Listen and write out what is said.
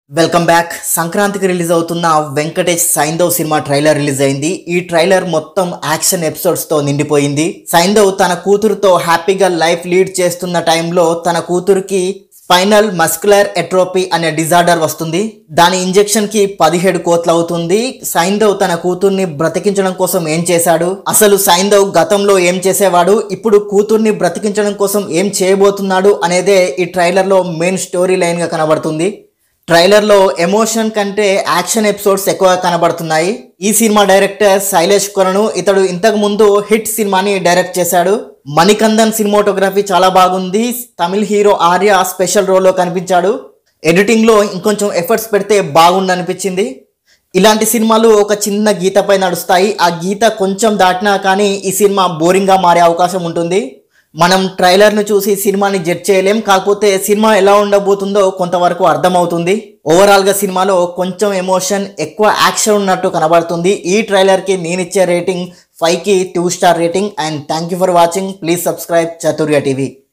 welcome back సంక్రాంతికి release అవుతున్న Venkatesh Saindhav cinema trailer release అయింది ఈ ట్రైలర్ మొత్తం యాక్షన్ ఎపిసోడ్స్ తో నిండిపోయింది సైందవ్ తన కూతురుతో హ్యాపీగా లైఫ్ లీడ్ చేస్తున్న టైంలో తన కూతురికి స్పైనల్ మస్కులర్ ఎట్రోపీ అనే డిజార్డర్ వస్తుంది దాని ఇంజెక్షన్ కి పదిహేడు కోట్లు అవుతుంది సైందవ్ తన కూతుర్ని బ్రతికించడం కోసం ఏం చేశాడు అసలు సైందవ్ గతంలో ఏం చేసేవాడు ఇప్పుడు కూతుర్ని బ్రతికించడం కోసం ఏం చేయబోతున్నాడు అనేదే ఈ ట్రైలర్ లో మెయిన్ స్టోరీ లైన్ గా కనబడుతుంది ట్రైలర్లో ఎమోషన్ కంటే యాక్షన్ ఎపిసోడ్స్ ఎక్కువగా కనబడుతున్నాయి ఈ సినిమా డైరెక్టర్ శైలేష్ కొరను ఇతడు ఇంతకు ముందు హిట్ సినిమాని డైరెక్ట్ చేశాడు మణికందన్ సినిమాటోగ్రఫీ చాలా బాగుంది తమిళ్ హీరో ఆర్య స్పెషల్ రోల్లో కనిపించాడు ఎడిటింగ్లో ఇంకొంచెం ఎఫర్ట్స్ పెడితే బాగుండు అనిపించింది ఇలాంటి సినిమాలు ఒక చిన్న గీతపై నడుస్తాయి ఆ గీత కొంచెం దాటినా కానీ ఈ సినిమా బోరింగ్గా మారే అవకాశం ఉంటుంది మనం ట్రైలర్ను చూసి సినిమాని జడ్జ్ చేయలేం కాకపోతే సినిమా ఎలా ఉండబోతుందో కొంతవరకు అర్థమవుతుంది ఓవరాల్గా సినిమాలో కొంచెం ఎమోషన్ ఎక్కువ యాక్షన్ ఉన్నట్టు కనబడుతుంది ఈ ట్రైలర్కి నేను ఇచ్చే రేటింగ్ ఫైవ్కి two star rating and thank you for watching please subscribe Chaturya TV